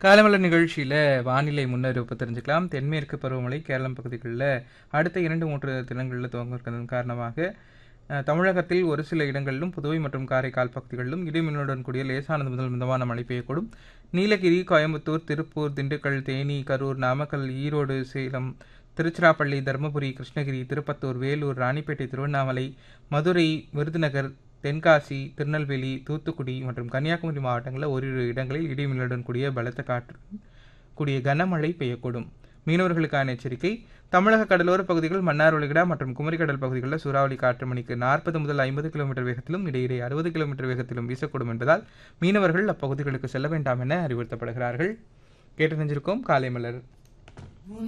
காலமலர் நிகழ்ச்சியில் வானிலை முன்னறிவிப்பு தெரிஞ்சுக்கலாம் தென்மேற்கு பருவமழை கேரளம் பகுதிகளில் அடுத்த இரண்டு மூன்று தினங்களில் துவங்க இருக்கிறதன் காரணமாக அஹ், தமிழகத்தில் ஒரு சில இடங்களிலும் புதுவை மற்றும் காரைக்கால் பகுதிகளிலும் இடிமின்னுடன் கூடிய லேசானது முதல் மிதமான மழை பெய்யக்கூடும் நீலகிரி கோயம்புத்தூர் திருப்பூர் திண்டுக்கல் தேனி கரூர் நாமக்கல் ஈரோடு சேலம் திருச்சிராப்பள்ளி தருமபுரி கிருஷ்ணகிரி திருப்பத்தூர் வேலூர் ராணிப்பேட்டை திருவண்ணாமலை மதுரை விருதுநகர் தென்காசி திருநெல்வேலி தூத்துக்குடி மற்றும் கன்னியாகுமரி மாவட்டங்களில் ஓரிரு இடங்களில் இடிமின்னலுடன் கூடிய பலத்த காற்று கூடிய கனமழை பெய்யக்கூடும் மீனவர்களுக்கான எச்சரிக்கை தமிழக கடலோர பகுதிகள் மன்னார் ஒலிகடா மற்றும் குமரிக்கடல் பகுதிகளில் சூறாவளி காற்று மணிக்கு நாற்பது முதல் ஐம்பது கிலோமீட்டர் வேகத்திலும் இடையிடையே அறுபது கிலோமீட்டர் வேகத்திலும் வீசக்கூடும் என்பதால் மீனவர்கள் அப்பகுதிகளுக்கு செல்ல வேண்டாம் என அறிவுறுத்தப்படுகிறார்கள் கேட்டு நினைஞ்சிருக்கோம் காலை மலர்